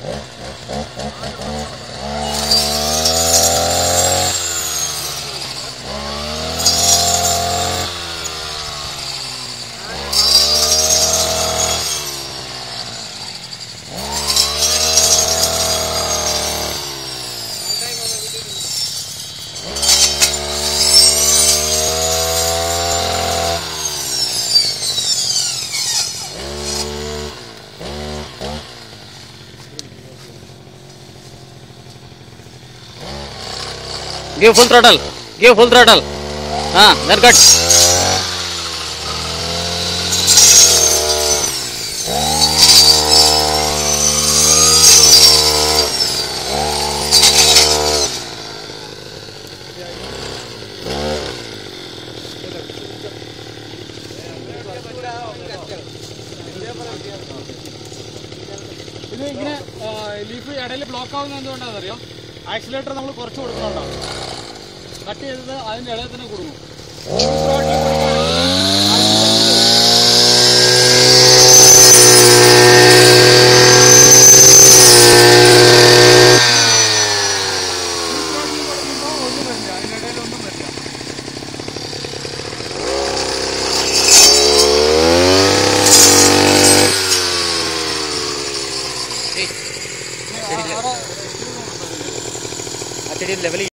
give full throttle give full throttle ah then cut ഇത് ഇങ്ങനെ leaf ഇടയിൽ block ആവുന്നത് എന്തുകൊണ്ടാണെന്ന് അറിയോ ആക്സിലേറ്റർ നമ്മൾ കുറച്ച് കൊടുക്കുന്നുണ്ടോ കട്ട് ചെയ്തത് അതിന്റെ ഇടയിൽ തന്നെ കൊടുക്കും ഒന്നും വരില്ല അതിന്റെ ഇടയിൽ ഒന്നും വരില്ല ആ ചെടി ലെവൽ